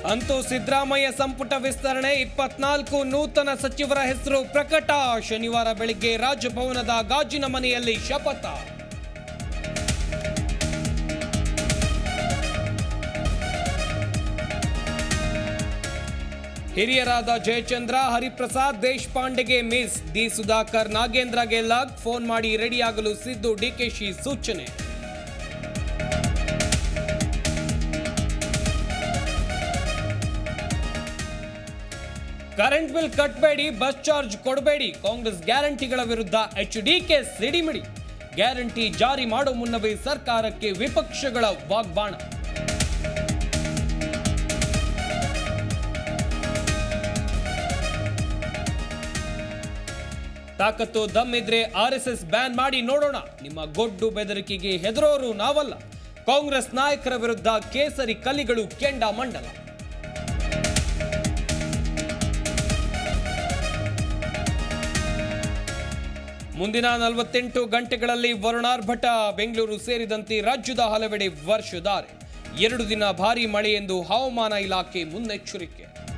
ಅಂತೂ ಸಿದ್ದರಾಮಯ್ಯ ಸಂಪುಟ ವಿಸ್ತರಣೆ ಇಪ್ಪತ್ನಾಲ್ಕು ನೂತನ ಸಚಿವರ ಹೆಸರು ಪ್ರಕಟ ಶನಿವಾರ ಬೆಳಿಗ್ಗೆ ರಾಜಭವನದ ಗಾಜಿನ ಮನೆಯಲ್ಲಿ ಶಪಥ ಹಿರಿಯರಾದ ಜಯಚಂದ್ರ ಹರಿಪ್ರಸಾದ್ ದೇಶಪಾಂಡೆಗೆ ಮಿಸ್ ಡಿ ಸುಧಾಕರ್ ನಾಗೇಂದ್ರಗೆ ಲಗ್ ಫೋನ್ ಮಾಡಿ ರೆಡಿಯಾಗಲು ಸಿದ್ದು ಡಿಕೆಶಿ ಸೂಚನೆ ಕರೆಂಟ್ ಬಿಲ್ ಕಟ್ಟಬೇಡಿ ಬಸ್ ಚಾರ್ಜ್ ಕೊಡಬೇಡಿ ಕಾಂಗ್ರೆಸ್ ಗ್ಯಾರಂಟಿಗಳ ವಿರುದ್ಧ ಎಚ್ ಡಿಕೆ ಸಿಡಿಮಿಡಿ ಗ್ಯಾರಂಟಿ ಜಾರಿ ಮಾಡೋ ಮುನ್ನವೇ ಸರ್ಕಾರಕ್ಕೆ ವಿಪಕ್ಷಗಳ ವಾಗ್ಬಾಣ ತಾಕತ್ತು ದಮ್ಮಿದ್ರೆ ಆರ್ ಎಸ್ ಎಸ್ ಬ್ಯಾನ್ ಮಾಡಿ ನೋಡೋಣ ನಿಮ್ಮ ಗೊಡ್ಡು ಬೆದರಿಕೆಗೆ ಹೆದರೋರು ನಾವಲ್ಲ ಕಾಂಗ್ರೆಸ್ ನಾಯಕರ ವಿರುದ್ಧ ಕೇಸರಿ ಕಲಿಗಳು ಕೆಂಡ ಮಂಡಲ ಮುಂದಿನ ನಲವತ್ತೆಂಟು ಗಂಟೆಗಳಲ್ಲಿ ವರುಣಾರ್ಭಟ ಬೆಂಗಳೂರು ಸೇರಿದಂತೆ ರಾಜ್ಯದ ಹಲವೆಡೆ ವರ್ಷಧಾರೆ ಎರಡು ದಿನ ಭಾರೀ ಮಳೆ ಎಂದು ಹವಾಮಾನ ಇಲಾಖೆ ಮುನ್ನೆಚ್ಚರಿಕೆ